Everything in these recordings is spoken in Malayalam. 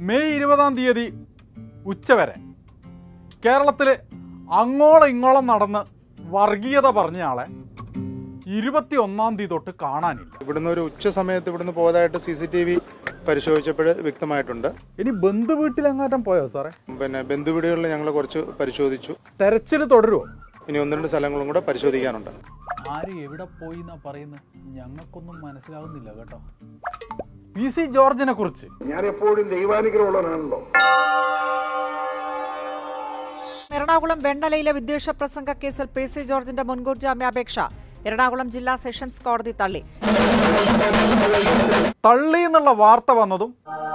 മെയ് ഇരുപതാം തീയതി ഉച്ചവരെ കേരളത്തിൽ അങ്ങോളം ഇങ്ങോളം നടന്ന് വർഗീയത പറഞ്ഞ ആളെ ഇരുപത്തി ഒന്നാം തീയതി തൊട്ട് കാണാനില്ല ഇവിടുന്ന് ഒരു ഉച്ച സമയത്ത് ഇവിടുന്ന് പോയതായിട്ട് സി സി ടി വി പരിശോധിച്ചപ്പോൾ വ്യക്തമായിട്ടുണ്ട് ഇനി ബന്ധു വീട്ടിലെങ്ങാറ്റം പോയോ സാറേ പിന്നെ ബന്ധുവീടുകളിൽ ഞങ്ങൾ കുറച്ച് പരിശോധിച്ചു തെരച്ചിൽ തുടരുമോ ഇനി ഒന്ന് രണ്ട് സ്ഥലങ്ങളും കൂടെ പരിശോധിക്കാനുണ്ട് ആര് എവിടെ പോയി എന്നാ പറയുന്നത് ഞങ്ങൾക്കൊന്നും മനസ്സിലാവുന്നില്ല കേട്ടോ പി സി ജോർജിനെ കുറിച്ച് ഞാൻ എപ്പോഴും ദൈവാനുഗ്രഹമുള്ളവനാണല്ലോ എറണാകുളം വെണ്ണലയിലെ വിദ്വേഷ പ്രസംഗ കേസിൽ പി സി ജോർജിന്റെ മുൻകൂർ ജാമ്യാപേക്ഷ എറണാകുളം ജില്ലാ സെഷൻസ് കോടതി തള്ളി തള്ളി എന്നുള്ള വാർത്ത വന്നതും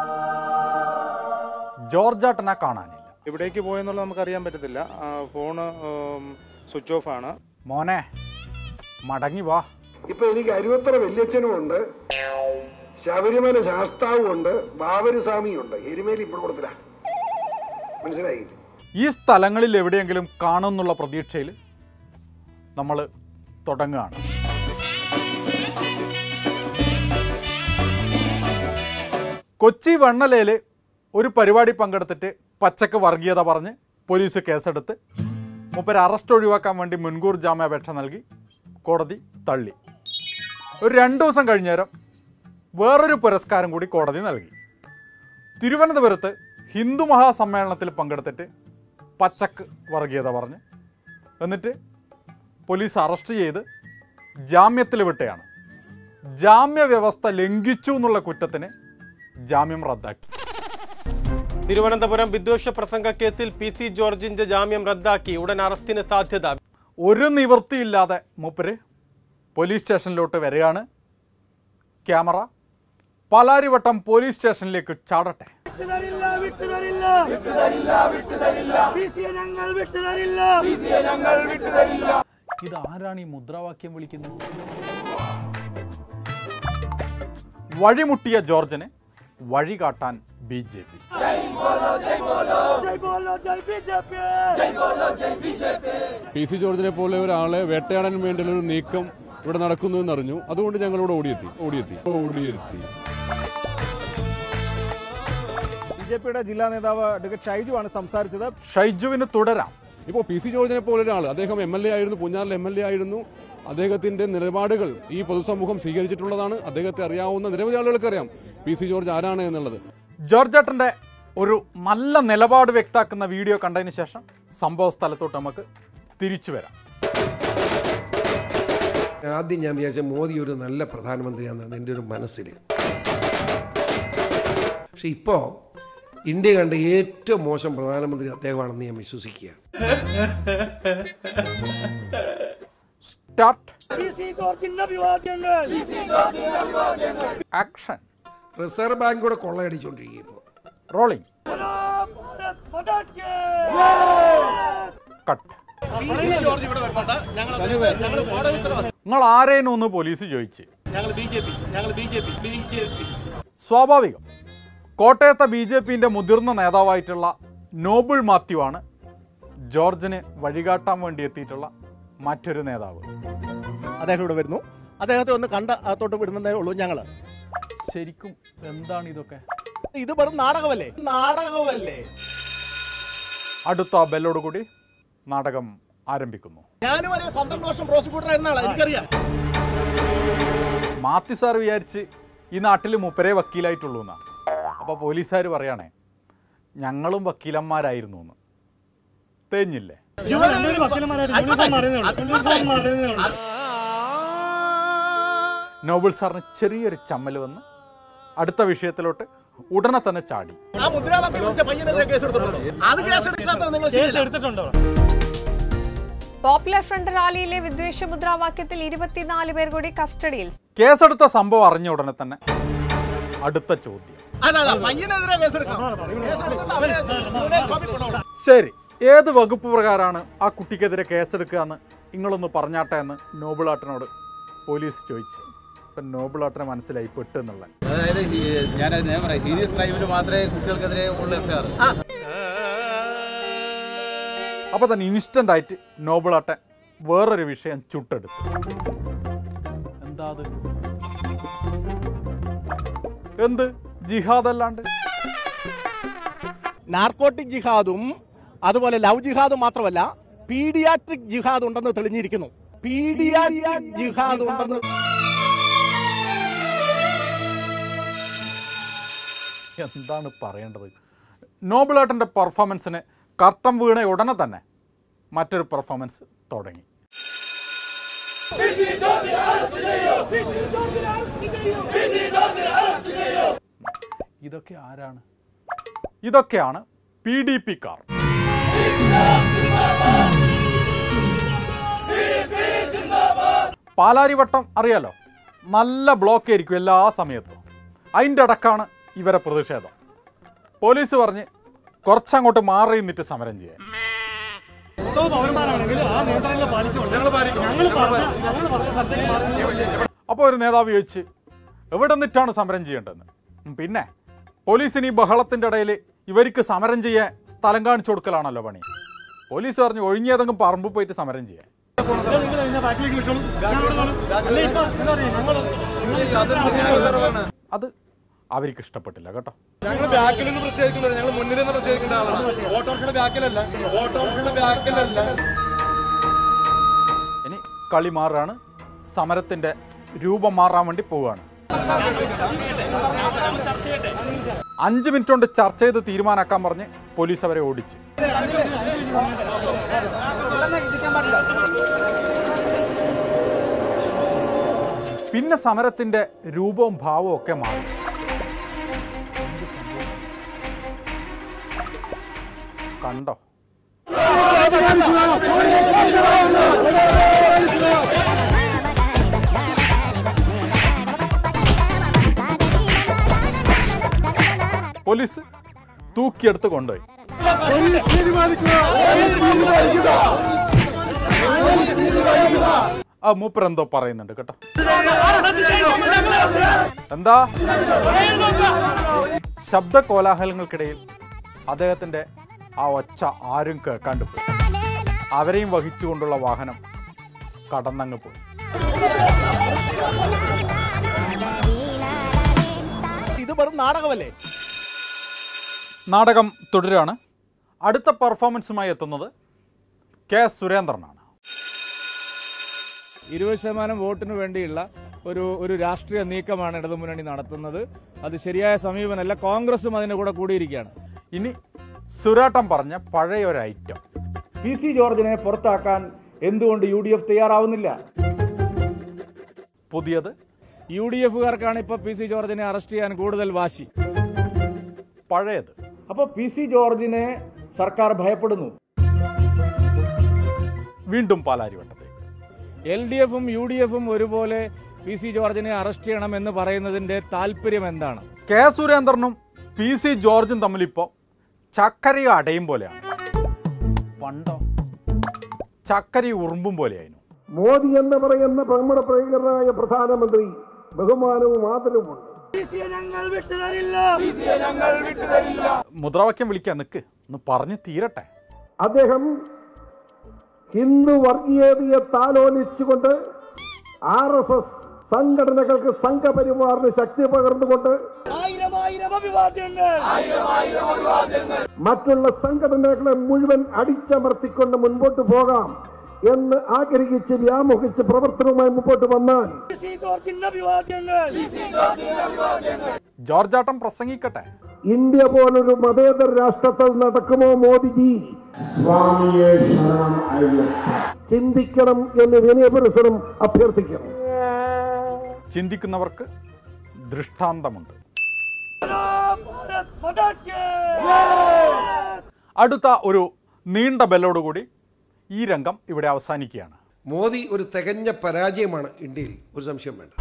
ജോർജാട്ടനെ കാണാനില്ല എവിടേക്ക് പോയെന്നുള്ളത് നമുക്കറിയാൻ പറ്റത്തില്ല ആ, ഫോണ് ഉം, സ്വിച്ച് ഓഫ് ആണ് മോനെ മടങ്ങി വാ ഇപ്പൊ എനിക്ക് അരുവത്തറ വല്യച്ഛനും ഉണ്ട് ശബരിമല ശാസ്താവും ഉണ്ട് ബാബരി സ്വാമിയും ഉണ്ട് എരുമേലി ഇപ്പോൾ കൊടുത്തില്ല മനസ്സിലായി ഈ സ്ഥലങ്ങളിൽ എവിടെയെങ്കിലും കാണുമെന്നുള്ള പ്രതീക്ഷയിൽ നമ്മൾ തുടങ്ങുകയാണ് കൊച്ചി വെണ്ണലയിൽ ഒരു പരിപാടി പങ്കെടുത്തിട്ട് പച്ചക്ക് വർഗീയത പറഞ്ഞ് പോലീസ് കേസെടുത്ത് മൂപ്പര് അറസ്റ്റ് ഒഴിവാക്കാൻ വേണ്ടി മുൻകൂർ ജാമ്യാപേക്ഷ നൽകി കോടതി തള്ളി ഒരു രണ്ട് ദിവസം കഴിഞ്ഞേരം വേറൊരു പുരസ്കാരം കൂടി കോടതി നൽകി തിരുവനന്തപുരത്ത് ഹിന്ദു മഹാസമ്മേളനത്തിൽ പങ്കെടുത്തിട്ട് പച്ചക്ക് വർഗീയത പറഞ്ഞ് എന്നിട്ട് പോലീസ് അറസ്റ്റ് ചെയ്ത് ജാമ്യത്തിൽ വിട്ടയാണ് ജാമ്യ വ്യവസ്ഥ ലംഘിച്ചു എന്നുള്ള കുറ്റത്തിന് ജാമ്യം റദ്ദാക്കി തിരുവനന്തപുരം വിദ്വേഷ പ്രസംഗ കേസിൽ പി സി ജോർജിന്റെ ജാമ്യം റദ്ദാക്കി ഉടൻ അറസ്റ്റിന് സാധ്യത ഒരു നിവൃത്തിയില്ലാതെ മൂപ്പര് പോലീസ് സ്റ്റേഷനിലോട്ട് വരികയാണ് ക്യാമറ പാലാരിവട്ടം പോലീസ് സ്റ്റേഷനിലേക്ക് ചാടട്ടെ വിട്ടുതരില്ല വിട്ടുതരില്ല വിട്ടുതരില്ല വിട്ടുതരില്ല ഞങ്ങൾ വിട്ടുതരില്ല ഇത് ആരാണ് ഈ മുദ്രാവാക്യം വിളിക്കുന്നത് വഴിമുട്ടിയ ജോർജിന് വഴി കാട്ടാൻ ബി ജെ പി ജയ് ബോലോ ജയ് B J P P C ജോർജിനെ പോലെ ഒരാളെ വേട്ടയാടാൻ വേണ്ടിയുള്ള ഒരു നീക്കം ഇവിടെ നടക്കുന്നു എന്നറിഞ്ഞു അതുകൊണ്ട് ഞങ്ങളിവിടെ ഓടിയെത്തി ഓടിയെത്തി ഓടിയെത്തി ബി ജെ പിയുടെ ജില്ലാ നേതാവ് അഡ്വക്കേറ്റ് ഷൈജു ആണ് സംസാരിച്ചത് ഷൈജുവിന് തുടരാം ഇപ്പോൾ പി സി ജോർജിനെ പോലെ ഒരാൾ അദ്ദേഹം എം എൽ എ ആയിരുന്നു പൂഞ്ഞാറിൽ എം എൽ എ ആയിരുന്നു അദ്ദേഹത്തിന്റെ നിലപാടുകൾ ഈ പൊതുസമൂഹം സ്വീകരിച്ചിട്ടുള്ളതാണ് അദ്ദേഹത്തെ അറിയാവുന്ന നിരവധി ആളുകൾക്ക് അറിയാം പി സി ജോർജ് ആരാണ് എന്നുള്ളത് ജോർജേട്ടൻ്റെ ഒരു നല്ല നിലപാട് വ്യക്താക്കുന്ന വീഡിയോ കണ്ടതിന് ശേഷം സംഭവ സ്ഥലത്തോട്ട് നമുക്ക് തിരിച്ചു വരാം ആദ്യം ഞാൻ വിചാരിച്ച മോദി ഒരു നല്ല പ്രധാനമന്ത്രിയാണെന്നാണ് എൻ്റെ ഒരു മനസ്സിൽ പക്ഷെ ഇപ്പോൾ ഇന്ത്യ കണ്ട ഏറ്റവും മോശം പ്രധാനമന്ത്രി അദ്ദേഹമാണെന്ന് ഞാൻ വിശ്വസിക്കുക സ്റ്റാർട്ട് പി സി ജോർജിന്റെ അഭിവാദ്യങ്ങൾ ആക്ഷൻ റിസർവ് ബാങ്ക് കൂടെ കൊള്ളയടിച്ചുകൊണ്ടിരിക്കുക ഇപ്പോൾ റോളിംഗ് ബോലോ ഭാരത് മാതാ കി കട്ട് നിങ്ങൾ ആരേനും ഒന്ന് പോലീസ് ചോദിച്ച് സ്വാഭാവികം കോട്ടയത്തെ ബി ജെ പിന്റെ മുതിർന്ന നേതാവായിട്ടുള്ള നോബിൾ മാത്യു ആണ് ജോർജിന് വഴികാട്ടാൻ വേണ്ടി എത്തിയിട്ടുള്ള മറ്റൊരു നേതാവ് അദ്ദേഹം ഇവിടെ വരുന്നു അദ്ദേഹത്തെ ഒന്ന് കണ്ട അകത്തോട്ട് വിടുന്നതേ ഉള്ളൂ ഞങ്ങള് ശരിക്കും എന്താണ് ഇതൊക്കെ ഇത് വെറും നാടകമല്ലേ നാടകമല്ലേ അടുത്ത ബെല്ലോടുകൂടി നാടകം ആരംഭിക്കുന്നു ഞാനും ഒരു പന്ത്രണ്ട് വർഷം പ്രോസിക്യൂട്ടർ ആയിരുന്ന ആളാ എനിക്കറിയാം മാത്യു സാർ വിചാരിച്ച് ഈ നാട്ടിൽ മുപ്പരേ വക്കീലായിട്ടുള്ളൂ എന്നാണ് അപ്പോൾ പോലീസുകാർ പറയണേ ഞങ്ങളും വക്കീലന്മാരായിരുന്നു എന്ന് തേഞ്ഞില്ലേ നോബിൾ സാറിന് ചെറിയൊരു ചമ്മൽ വന്ന് അടുത്ത വിഷയത്തിലോട്ട് ഉടനെ തന്നെ ചാടി ആ മുദ്രാവാക്യം വിളിച്ച പയ്യനെതിരെ കേസ് എടുത്തിട്ടുണ്ടോ അത് കേസ് എടുക്കാത്തത് നിങ്ങൾ ശരിയല്ല. പോപ്പുലർ ഫ്രണ്ട് റാലിയിലെ വിദ്വേഷ മുദ്രാവാക്യത്തിൽ ഇരുപത്തിനാല് പേർ കൂടി കസ്റ്റഡിയിൽ കേസെടുത്ത സംഭവം അറിഞ്ഞ ഉടനെ തന്നെ അടുത്ത ചോദ്യം അതല്ല പയ്യനെതിരെ കേസ് എടുക്കണം കേസ് എടുത്തിട്ട് അവരെ ജൂനിയർ കോപ്പി കൊണ്ടുപോകണം ശരി ഏത് വകുപ്പ് പ്രകാരമാണ് ആ കുട്ടിക്കെതിരെ കേസെടുക്കുക എന്ന് നിങ്ങളൊന്ന് പറഞ്ഞാട്ടെ എന്ന് നോബിളാട്ടനോട് പോലീസ് ചോദിച്ചു ഇപ്പം നോബിളാട്ടനെ മനസ്സിലായി പെട്ടു എന്നുള്ള അതായത് ഞാൻ പറയാം ഹീനിയസ് ക്രൈമിന് മാത്രമേ കുട്ടികൾക്കെതിരെ ഉള്ള എഫ്ഐആർ അപ്പോൾ തന്നെ ഇൻസ്റ്റൻ്റ് ആയിട്ട് നോബിളാട്ടൻ വേറൊരു വിഷയം ചുട്ടെടുത്തു എന്താ അത് എന്ത് ജിഹാദ് അല്ലാണ്ട് നാർക്കോട്ടിക് ജിഹാദും അതുപോലെ ലവ് ജിഹാദും മാത്രമല്ല പീഡിയാട്രിക് ജിഹാദ് ഉണ്ടെന്ന് തെളിഞ്ഞിരിക്കുന്നു പീഡിയാട്രിക് ജിഹാദ് ഉണ്ടെന്ന് എന്താണ് പറയേണ്ടത് നോബിളേട്ടൻ്റെ പെർഫോമൻസിന് കർട്ടം വീണ ഉടനെ തന്നെ മറ്റൊരു പെർഫോമൻസ് തുടങ്ങി ഇതൊക്കെ ആരാണ് ഇതൊക്കെയാണ് P D P car Palarivattam അറിയാലോ നല്ല ബ്ലോക്ക് ആയിരിക്കും എല്ലാ സമയത്തും അതിൻ്റെ അടക്കാണ് ഇവരെ പ്രതിഷേധം പോലീസ് പറഞ്ഞ് കുറച്ചങ്ങോട്ട് മാറി നിന്നിട്ട് സമരം ചെയ്യാൻ അപ്പോൾ ഒരു നേതാവ് ചോദിച്ച് എവിടെ നിന്നിട്ടാണ് സമരം ചെയ്യേണ്ടതെന്ന് ഉം, പിന്നെ പോലീസിന് ഈ ബഹളത്തിൻ്റെ ഇടയിൽ ഇവർക്ക് സമരം ചെയ്യാൻ സ്ഥലം കാണിച്ചു കൊടുക്കലാണല്ലോ പണി പോലീസ് പറഞ്ഞു ഒഴിഞ്ഞേതെങ്കിലും പറമ്പിൽ പോയിട്ട് സമരം ചെയ്യാൻ അത് അവർക്ക് ഇഷ്ടപ്പെട്ടില്ല കേട്ടോ ഞങ്ങൾ ബാക്കിൽ നിന്ന് പ്രതിഷേധിക്കുന്നില്ല ഞങ്ങൾ മുന്നിൽ നിന്ന് പ്രതിഷേധിക്കേണ്ട ആളാണ് ഓട്ടോറിക്ഷയുടെ ബാക്കിലല്ല ഓട്ടോറിക്ഷയുടെ ബാക്കിലല്ല ഇനി കളി മാറാണ് സമരത്തിന്റെ രൂപം മാറാൻ വേണ്ടി പോവുകയാണ് അഞ്ച് മിനിറ്റ് കൊണ്ട് ചർച്ച ചെയ്ത് തീരുമാനാക്കാൻ പറഞ്ഞ് പോലീസ് അവരെ ഓടിച്ചു പിന്നെ സമരത്തിന്റെ രൂപവും ഭാവവും ഒക്കെ മാറി എന്ത് സംഭവിച്ചു? കണ്ടോ പോലീസ് തൂക്കിയെടുത്ത് കൊണ്ടുപോയി ആ മൂപ്പർ എന്തോ പറയുന്നുണ്ട് കേട്ടോ എന്താ ശബ്ദ കോലാഹലങ്ങൾക്കിടയിൽ അദ്ദേഹത്തിന്റെ ആ ഒച്ച ആരും കേൾക്കാണ്ട് പോയി അവരെയും വഹിച്ചുകൊണ്ടുള്ള വാഹനം കടന്നങ്ങ് പോയി ഇത് വെറും നാടകമല്ലേ നാടകം തുടരുകയാണ് അടുത്ത പെർഫോമൻസുമായി എത്തുന്നത് കെ സുരേന്ദ്രനാണ് ഇരുപത് ശതമാനം വോട്ടിന് വേണ്ടിയുള്ള ഒരു ഒരു രാഷ്ട്രീയ നീക്കമാണ് ഇടതുമുന്നണി നടത്തുന്നത് അത് ശരിയായ സമീപനമല്ല കോൺഗ്രസും അതിന്റെ കൂടെ കൂടിയിരിക്കുകയാണ് ഇനി സുരാട്ടം പറഞ്ഞ പഴയ ഒരു ഐറ്റം പി സി ജോർജിനെ പുറത്താക്കാൻ എന്തുകൊണ്ട് യു ഡി എഫ് തയ്യാറാവുന്നില്ല പുതിയത് യു ഡി എഫുകാർക്കാണ് ഇപ്പൊ പി സി ജോർജിനെ അറസ്റ്റ് ചെയ്യാൻ കൂടുതൽ വാശി പഴയത് അപ്പോൾ പി സി ജോർജിനെ സർക്കാർ ഭയപ്പെടുന്നു വീണ്ടും പാലാരിവട്ടത്തേക്ക് എൽ ഡി എഫും യു ഡി എഫും ഒരുപോലെ പി സി ജോർജിനെ അറസ്റ്റ് ചെയ്യണം എന്ന് പറയുന്നതിന്റെ താല്പര്യം എന്താണ് കെ സുരേന്ദ്രനും പി സി ജോർജും തമ്മിലിപ്പോൾ ചക്കരയും അടയും പോലെയാണ് പണ്ടോ ചക്കരയും ഉറുമ്പും പോലെയായിരുന്നു മോദി എന്ന് പറയുന്ന നമ്മുടെ പ്രിയങ്കരനായ പ്രധാനമന്ത്രി ബഹുമാനവും ആദരവുമുണ്ട് ഞങ്ങൾ വിട്ടുതരില്ല ഞങ്ങൾ വിട്ടുതരില്ല മുദ്രാവാക്യം വിളിക്കാൻ നിൽക്ക് ഒന്ന് പറഞ്ഞു തീരട്ടെ അദ്ദേഹം ഹിന്ദു വർഗീയതയെ താലോലിച്ചുകൊണ്ട് ആർ എസ് എസ് സംഘടനകൾക്ക് സംഘപരിവാറിന് ശക്തി പകർന്നുകൊണ്ട് ആയിരം ആയിരം അഭിവാദ്യങ്ങൾ ആയിരം ആയിരം അഭിവാദ്യങ്ങൾ മറ്റുള്ള സംഘടനകളെ മുഴുവൻ അടിച്ചമർത്തിക്കൊണ്ട് മുൻപോട്ട് പോകാം എന്ന് ആഗ്രഹിച്ച് വ്യാമോഹിച്ച് പ്രവർത്തനവുമായി മുമ്പോട്ട് വന്നാൽ പി സി ജോർജിന്റെ അഭിവാദ്യങ്ങൾ പി സി ജോർജിന്റെ അഭിവാദ്യങ്ങൾ ജോർജാട്ടം പ്രസംഗിക്കട്ടെ ഇന്ത്യ പോലൊരു മതേതര രാഷ്ട്രത്തിൽ നടക്കുമോ മോദിജി സ്വാമിയെ ശരണം അയ്യപ്പ ചിന്തിക്കണം എന്ന് വിനയപുരസരം അഭ്യർത്ഥിക്കണം ചിന്തിക്കുന്നവർക്ക് ദൃഷ്ടാന്തമുണ്ട് ഭാരത് മാതാക്ക് അടുത്ത ഒരു നീണ്ട ബെല്ലോടുകൂടി ഈ രംഗം ഇവിടെ അവസാനിക്കുകയാണ് മോദി ഒരു തികഞ്ഞ പരാജയമാണ് ഇന്ത്യയിൽ ഒരു സംശയം വേണ്ട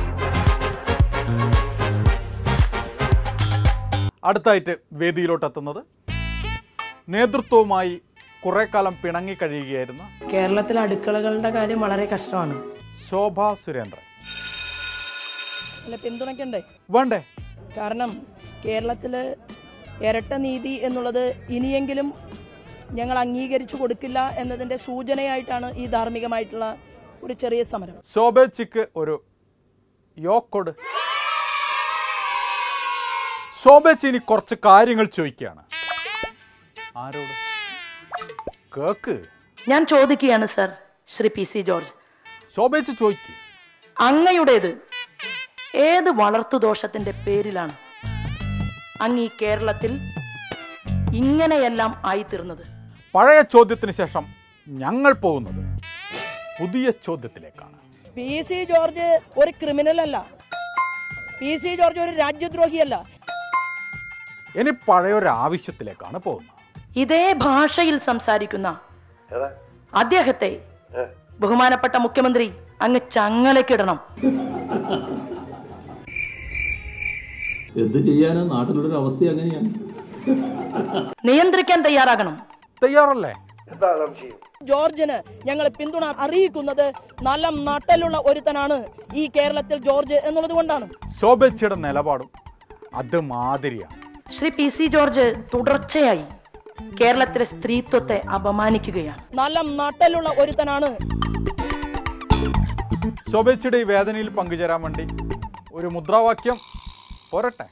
അടുത്തായിട്ട് വേദിയിലോട്ടെത്തുന്നത് നേതൃത്വവുമായി കുറെ കാലം പിണങ്ങി കഴിയുകയായിരുന്ന കേരളത്തിലെ അടുക്കളകളുടെ കാര്യം വളരെ കഷ്ടമാണ് ശോഭ സുരേന്ദ്രൻ അല്ല പിന്തുണയ്ക്കണ്ടേ വേണ്ടേ കാരണം കേരളത്തിൽ ഇരട്ട നീതി എന്നുള്ളത് ഇനിയെങ്കിലും ഞങ്ങൾ അംഗീകരിച്ചു കൊടുക്കില്ല എന്നതിൻ്റെ സൂചനയായിട്ടാണ് ഈ ധാർമ്മികമായിട്ടുള്ള ഒരു ചെറിയ സമരം ശോഭേച്ചിക്ക് ഒരു യോക്കൊട് ശോഭേച്ചി ഇനി കുറച്ച് കാര്യങ്ങൾ ചോദിക്കുകയാണ് ആരോട് കേക്ക് ഞാൻ ചോദിക്കുകയാണ് sir Shri P C George ശോഭേച്ച് ചോദിക്ക് അങ്ങയുടേത് ഏത് വളർത്തുദോഷത്തിന്റെ പേരിലാണ് അങ്ങ് ഈ കേരളത്തിൽ ഇങ്ങനെയെല്ലാം ആയിത്തീർന്നത് പഴയ ചോദ്യത്തിന് ശേഷം ഞങ്ങൾ പോകുന്നത് പുതിയ ചോദ്യത്തിലേക്കാണ് പി സി ജോർജ് ഒരു ക്രിമിനൽ അല്ല പി സി ജോർജ് ഒരു രാജ്യദ്രോഹിയല്ല ഇനി പഴയൊരു ആവശ്യത്തിലേക്കാണ് പോകുന്നത് ഇതേ ഭാഷയിൽ സംസാരിക്കുന്ന അദ്ദേഹത്തെ ബഹുമാനപ്പെട്ട മുഖ്യമന്ത്രി അങ്ങ് ചങ്ങലക്കിടണം എന്ത് ചെയ്യാനാ നാട്ടിലുള്ളൊരു അവസ്ഥ അങ്ങനെയാണ് നിയന്ത്രിക്കാൻ തയ്യാറാകണം തയ്യാറല്ലേ എന്താ സംശയം ജോർജിന് ഞങ്ങൾ പിന്തുണ അറിയിക്കുന്നത് നല്ല നട്ടലുള്ള ഒരുത്തനാണ് ഈ കേരളത്തിൽ ജോർജ് എന്നുള്ളത് കൊണ്ടാണ് ശോഭേച്ചയുടെ നിലപാടും അത് മാതിരിയാണ് ശ്രീ പി സി ജോർജ് തുടർച്ചയായി കേരളത്തിലെ സ്ത്രീത്വത്തെ അപമാനിക്കുകയാണ് നല്ല നട്ടലുള്ള ഒരുത്തനാണ് ശോഭേച്ചയുടെ ഈ വേദനയിൽ പങ്കുചേരാൻ വേണ്ടി ഒരു മുദ്രാവാക്യം പോരട്ടെ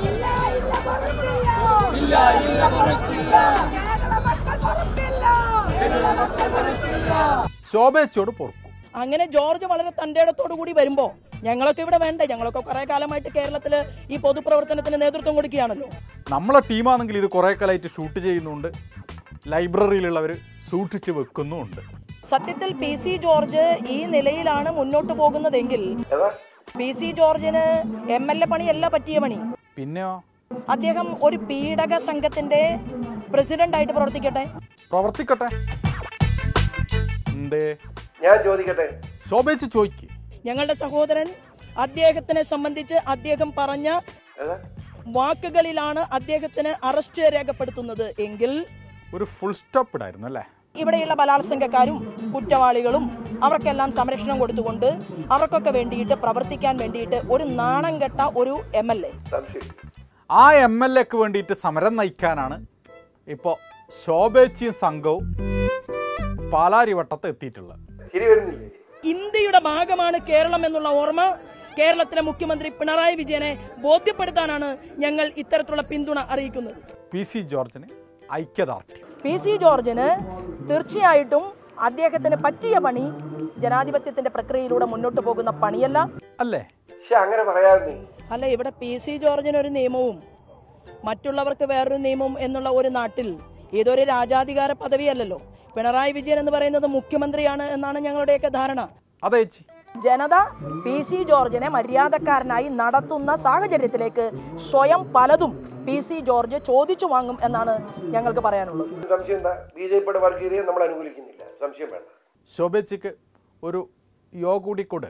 ശോഭേച്ചയോട് പൊറുക്കും അങ്ങനെ ജോർജ് വളരെ തന്റെ ഇടത്തോടു കൂടി വരുമ്പോ ഞങ്ങളൊക്കെ ഇവിടെ വേണ്ടേ ഞങ്ങളൊക്കെ കുറെ കാലമായിട്ട് കേരളത്തില് ഈ പൊതുപ്രവർത്തനത്തിന് നേതൃത്വം കൊടുക്കുകയാണല്ലോ നമ്മളെ ടീമാണെങ്കിൽ ഇത് കുറേ കാലമായിട്ട് ഷൂട്ട് ചെയ്യുന്നുണ്ട് ലൈബ്രറിയിലുള്ളവർ സൂക്ഷിച്ച് വെക്കുന്നുമുണ്ട് സത്യത്തിൽ പി സി ജോർജ് ഈ നിലയിലാണ് മുന്നോട്ട് പോകുന്നതെങ്കിൽ പി സി ജോർജിന് എം എൽ എ പണിയല്ല പറ്റിയ പണി പിന്നെയോ അദ്ദേഹം ഒരു പീഡക സംഘത്തിന്റെ പ്രസിഡന്റ് ആയിട്ട് പ്രവർത്തിക്കട്ടെ പ്രവർത്തിക്കട്ടെ എന്തേ ഞാൻ ചോദിക്കട്ടെ ശോഭേച്ച് ചോദിക്ക് ഞങ്ങളുടെ സഹോദരൻ അദ്ദേഹത്തിനെ സംബന്ധിച്ച് അദ്ദേഹം പറഞ്ഞ വാക്കുകളിലാണ് അദ്ദേഹത്തിന് അറസ്റ്റ് രേഖപ്പെടുത്തുന്നത് എങ്കിൽ ഒരു ഫുൾ സ്റ്റോപ്പ് ഇടായിരുന്നു അല്ലേ ഇവിടെയുള്ള ബലാത്സംഗക്കാരും കുറ്റവാളികളും അവർക്കെല്ലാം സംരക്ഷണം കൊടുത്തുകൊണ്ട് അവർക്കൊക്കെ വേണ്ടിയിട്ട് പ്രവർത്തിക്കാൻ വേണ്ടിയിട്ട് ഒരു നാണം കെട്ട ഒരു എം എൽ എ ആ എം എൽ എക്ക് വേണ്ടിയിട്ട് സമരം നയിക്കാനാണ് ഇപ്പോൾ ശോഭേച്ചിയും സംഘവും പാലാരിവട്ടത്ത് എത്തിയിട്ടുള്ളത് ശരി വരുന്നില്ലേ ഇന്ത്യയുടെ ഭാഗമാണ് കേരളം എന്നുള്ള ഓർമ്മ കേരളത്തിലെ മുഖ്യമന്ത്രി പിണറായി വിജയനെ ബോധ്യപ്പെടുത്താനാണ് ഞങ്ങൾ ഇത്തരത്തിലുള്ള പിന്തുണ അറിയിക്കുന്നത് പി സി ജോർജിന് ഐക്യദാർഢ്യം പി സി ജോർജിന് തീർച്ചയായിട്ടും അദ്ദേഹത്തിന് പറ്റിയ പണി ജനാധിപത്യത്തിന്റെ പ്രക്രിയയിലൂടെ മുന്നോട്ട് പോകുന്ന പണിയല്ല അല്ലേ പക്ഷെ അങ്ങനെ പറയാതെ നീ അല്ല ഇവിടെ പി സി ജോർജിന് ഒരു നിയമവും മറ്റുള്ളവർക്ക് വേറൊരു നിയമവും എന്നുള്ള ഒരു നാട്ടിൽ ഇതൊരു രാജാധികാര പദവിയല്ലല്ലോ പിണറായി വിജയൻ എന്ന് പറയുന്നത് മുഖ്യമന്ത്രിയാണ് എന്നാണ് ഞങ്ങളുടെയൊക്കെ ധാരണ അതെ ചേച്ചി ജനത പി സി ജോർജിനെ മര്യാദക്കാരനായി നടത്തുന്ന സാഹചര്യത്തിലേക്ക് സ്വയം പലതും പി സി ജോർജ് ചോദിച്ചു വാങ്ങും എന്നാണ് ഞങ്ങൾക്ക് പറയാനുള്ളത് സംശയം എന്താ ബി ജെ പിയുടെ വർഗീയതയെ നമ്മൾ അനുകൂലിക്കുന്നില്ല സംശയം വേണ്ട ശോഭേച്ചിക്ക് ഒരു യോ കൂടി കൊടു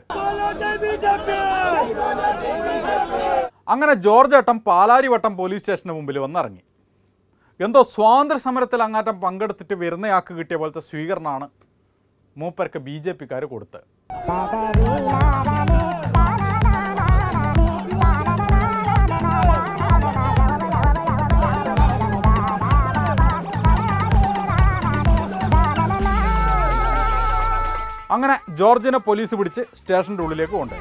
അങ്ങനെ ജോർജ് ഏട്ടൻ പാലാരിവട്ടം പോലീസ് സ്റ്റേഷന് മുമ്പിൽ വന്നിറങ്ങി എന്തോ സ്വാതന്ത്ര്യ സമരത്തിൽ അങ്ങാറ്റം പങ്കെടുത്തിട്ട് വരുന്നയാൾക്ക് കിട്ടിയ പോലത്തെ സ്വീകരണമാണ് മൂപ്പർക്ക് ബി ജെ പിക്കാർ കൊടുത്തത് അങ്ങനെ ജോർജിനെ പോലീസ് പിടിച്ച് സ്റ്റേഷൻ്റെ ഉള്ളിലേക്ക് കൊണ്ടുപോയി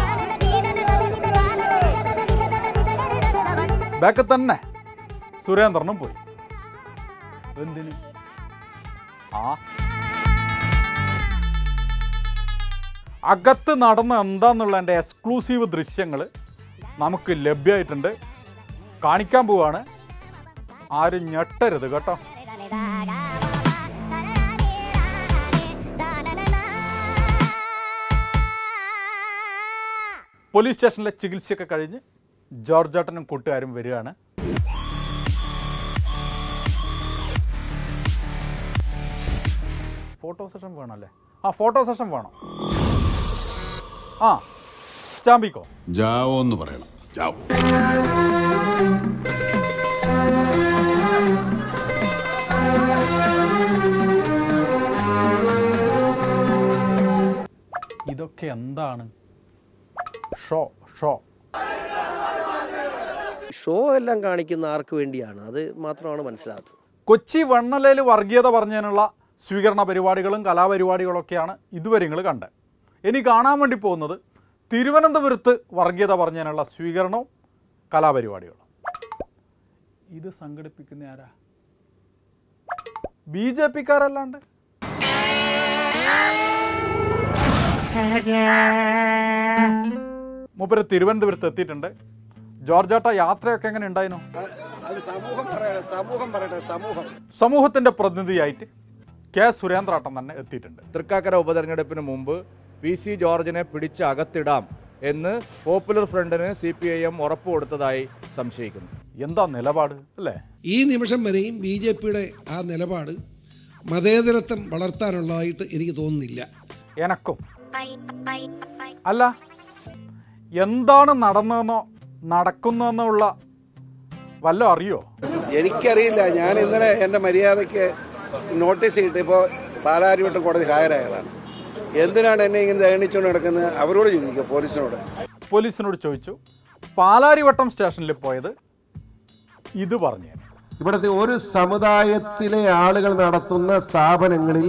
ബാക്കിൽ തന്നെ സുരേന്ദ്രനും പോയി എന്തിന് ആ അകത്ത് നടന്ന എന്താന്നുള്ള എൻ്റെ എക്സ്ക്ലൂസീവ് ദൃശ്യങ്ങൾ നമുക്ക് ലഭ്യമായിട്ടുണ്ട് കാണിക്കാൻ പോവാണ് ആരും ഞെട്ടരുത് കേട്ടോ പോലീസ് സ്റ്റേഷനിലെ ചികിത്സയൊക്കെ കഴിഞ്ഞ് ജോർജേട്ടനും കൂട്ടുകാരും വരികയാണ് ഫോട്ടോ സെഷൻ വേണമല്ലേ ആ ഫോട്ടോ സെഷൻ വേണം ആ ചാമ്പിക്കോ ജാവോ എന്ന് പറയണം ജാവോ ഇതൊക്കെ എന്താണ് ഷോ ഷോ ഷോ എല്ലാം കാണിക്കുന്ന ആർക്ക് വേണ്ടിയാണ് അത് മാത്രമാണ് മനസ്സിലാകാത്തത് കൊച്ചി വെണ്ണലയിൽ വർഗീയത പറഞ്ഞതിനുള്ള സ്വീകരണ പരിപാടികളും കലാപരിപാടികളൊക്കെയാണ് ഇതുവരെ നിങ്ങൾ കണ്ടത് ഇനി കാണാൻ വേണ്ടി പോകുന്നത് തിരുവനന്തപുരത്ത് വർഗീയത പറഞ്ഞതിനുള്ള സ്വീകരണവും കലാപരിപാടികളും ഇത് സംഘടിപ്പിക്കുന്ന ആരാ ബി ജെ പിക്കാരല്ലാണ്ട് മൂപ്പര് തിരുവനന്തപുരത്ത് എത്തിയിട്ടുണ്ട് ജോർജാട്ട യാത്രയൊക്കെ എങ്ങനെ ഉണ്ടായിരുന്നു അത് സമൂഹം പറയട്ടെ സമൂഹം പറയട്ടെ സമൂഹം സമൂഹത്തിന്റെ പ്രതിനിധിയായിട്ട് കെ സുരേന്ദ്രാട്ടൻ തന്നെ എത്തിയിട്ടുണ്ട് തൃക്കാക്കര ഉപതെരഞ്ഞെടുപ്പിന് മുമ്പ് പി സി ജോർജിനെ പിടിച്ച് അകത്തിടാം എന്ന് പോപ്പുലർ ഫ്രണ്ടിന് സി പി ഐ എം ഉറപ്പ് കൊടുത്തതായി സംശയിക്കുന്നു എന്താ നിലപാട് അല്ലേ ഈ നിമിഷം വരെയും ബി ജെ പിയുടെ ആ നിലപാട് മതേതരത്വം വളർത്താനുള്ളതായിട്ട് എനിക്ക് തോന്നുന്നില്ല എനക്കും അല്ല എന്താണ് നടന്നതെന്നോ നടക്കുന്നതെന്നോ ഉള്ള വല്ല അറിയോ എനിക്കറിയില്ല ഞാൻ ഇന്നലെ എൻ്റെ മര്യാദയ്ക്ക് നോട്ടീസ് കിട്ടിയപ്പോൾ പാലാരിവട്ടം കോടതി ഹാജരായതാണ് എന്തിനാണ് എന്നെ ഇങ്ങനെ ദയണിച്ചുകൊണ്ട് നടക്കുന്നത് അവരോട് ചോദിക്കുക പോലീസിനോട് പോലീസിനോട് ചോദിച്ചു പാലാരിവട്ടം സ്റ്റേഷനിൽ പോയത് ഇത് പറഞ്ഞു ഞാൻ ഇവിടുത്തെ ഒരു സമുദായത്തിലെ ആളുകൾ നടത്തുന്ന സ്ഥാപനങ്ങളിൽ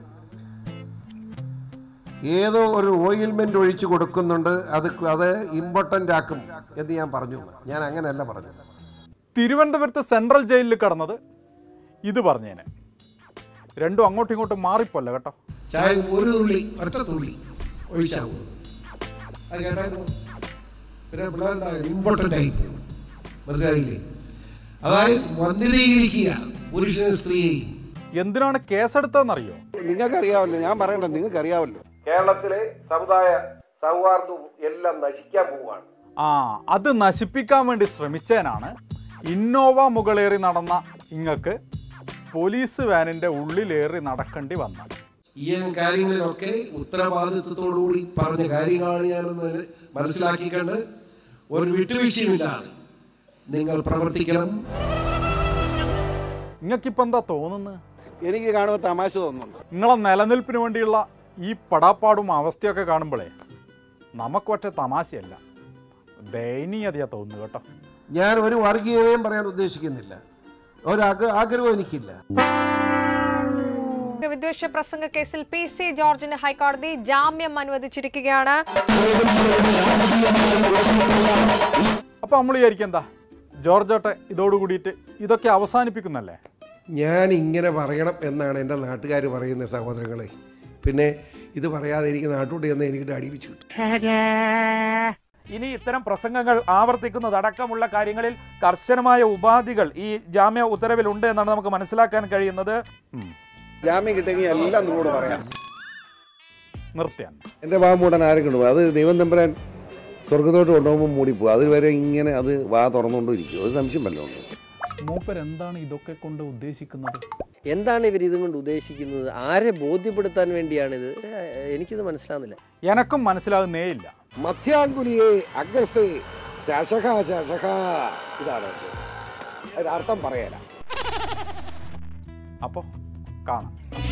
ഏതോ ഒരു ഓയിൽമെന്റ് ഒഴിച്ചു കൊടുക്കുന്നുണ്ട് അത് അത് ഇമ്പോർട്ടൻ്റ് ആക്കും എന്ന് ഞാൻ പറഞ്ഞു ഞാൻ അങ്ങനെയല്ല പറഞ്ഞത് തിരുവനന്തപുരത്ത് സെൻട്രൽ ജയിലിൽ കിടന്നത് ഇത് പറഞ്ഞേനെ രണ്ടും അങ്ങോട്ടും ഇങ്ങോട്ടും മാറിപ്പോല്ല കേട്ടോ ചായ ഒരു തുള്ളി ഒറ്റ തുള്ളി ഒഴിച്ചാവും അത് കേട്ടായിരുന്നു പിന്നെ പിള്ളേരുണ്ടാകും ഇമ്പോർട്ടൻ്റ് ആയി പോകും മനസ്സിലായില്ലേ അതായത് വന്ധ്യതീകരിക്കുക പുരുഷനും സ്ത്രീയെയും എന്തിനാണ് കേസെടുത്തതെന്നറിയോ നിങ്ങൾക്കറിയാമല്ലോ ഞാൻ പറയണ്ട നിങ്ങൾക്കറിയാമല്ലോ കേരളത്തിലെ സമുദായ സൗഹാർദ്ദവും എല്ലാം നശിക്കാൻ പോവുകയാണ് ആ അത് നശിപ്പിക്കാൻ വേണ്ടി ശ്രമിച്ചതിനാണ് ഇന്നോവ മുകളേറി നടന്ന ഇങ്ങക്ക് പോലീസ് വാനിന്റെ ഉള്ളിലേറി നടക്കേണ്ടി വന്നത് ഈ കാര്യങ്ങളിലൊക്കെ ഉത്തരവാദിത്വത്തോടുകൂടി പറഞ്ഞ കാര്യങ്ങളാണ് ഞാനെന്ന് മനസ്സിലാക്കിക്കൊണ്ട് ഒരു വിട്ടുവീഴ്ചയുമില്ലാതെ നിങ്ങൾ പ്രവർത്തിക്കണം നിങ്ങൾക്കിപ്പോൾ എന്താ തോന്നുന്നത് എനിക്ക് കാണുമ്പോൾ തമാശ തോന്നുന്നുണ്ട് നിങ്ങളെ നിലനിൽപ്പിന് വേണ്ടിയുള്ള ഈ പടാപ്പാടും അവസ്ഥയൊക്കെ കാണുമ്പോഴേ നമുക്ക് ഒറ്റ തമാശയല്ല ദയനീയതയാ തോന്നുന്നു കേട്ടോ ഞാൻ ഒരു വർഗീയതയും പറയാൻ ഉദ്ദേശിക്കുന്നില്ല ഒരു ആഗ്ര- ആഗ്രഹവും എനിക്കില്ല വിദ്വേഷ പ്രസംഗ കേസിൽ പി സി ജോർജിന് ഹൈക്കോടതി ജാമ്യം അനുവദിച്ചിരിക്കുകയാണ് അപ്പോൾ നമ്മൾ വിചാരിക്കും എന്താ ജോർജോട്ടെ ഇതോട് കൂടിയിട്ട് ഇതൊക്കെ അവസാനിപ്പിക്കുന്നല്ലേ ഞാൻ ഇങ്ങനെ പറയണം എന്നാണ് എൻ്റെ നാട്ടുകാർ പറയുന്ന സഹോദരങ്ങളെ പിന്നെ ഇത് പറയാതെ എനിക്ക് നാട്ടോട്ട് ചെന്ന് എനിക്ക് അടിപ്പിച്ചു കിട്ടും ഇനി ഇത്തരം പ്രസംഗങ്ങൾ ആവർത്തിക്കുന്നതടക്കമുള്ള കാര്യങ്ങളിൽ കർശനമായ ഉപാധികൾ ഈ ജാമ്യ ഉത്തരവിലുണ്ട് എന്നാണ് നമുക്ക് മനസ്സിലാക്കാൻ കഴിയുന്നത് ജാമ്യം കിട്ടിയെങ്കിൽ എല്ലാം നിങ്ങളോട് പറയാം നിർത്തിയാൻ എൻ്റെ വാ മൂടാൻ ആരും കൊണ്ടുപോകും അത് ദൈവം തമ്പുരാൻ സ്വർഗത്തോട്ട് കൊണ്ടുപോകുമ്പോൾ മൂടിപ്പോകും അതുവരെ ഇങ്ങനെ അത് വാ തുറന്നുകൊണ്ടിരിക്കും ഒരു സംശയം വല്ലതും ഉണ്ടോ? മൂപ്പർ എന്താണ് ഇതൊക്കെ കൊണ്ട് ഉദ്ദേശിക്കുന്നത് എന്താണ് ഇവർ ഇതും കൊണ്ട് ഉദ്ദേശിക്കുന്നത് ആരെ ബോധ്യപ്പെടുത്താൻ വേണ്ടിയാണിത് ഏഹ്, എനിക്കിത് മനസ്സിലാകുന്നില്ല എനക്കും മനസ്സിലാകുന്നേ ഇല്ല മധ്യാങ്കുലിയെ അഗ്രസ്തേ ചഷക ചഷക ഇതാണ് അതിന്റെ അർത്ഥം പറയാല അപ്പോൾ കാണാം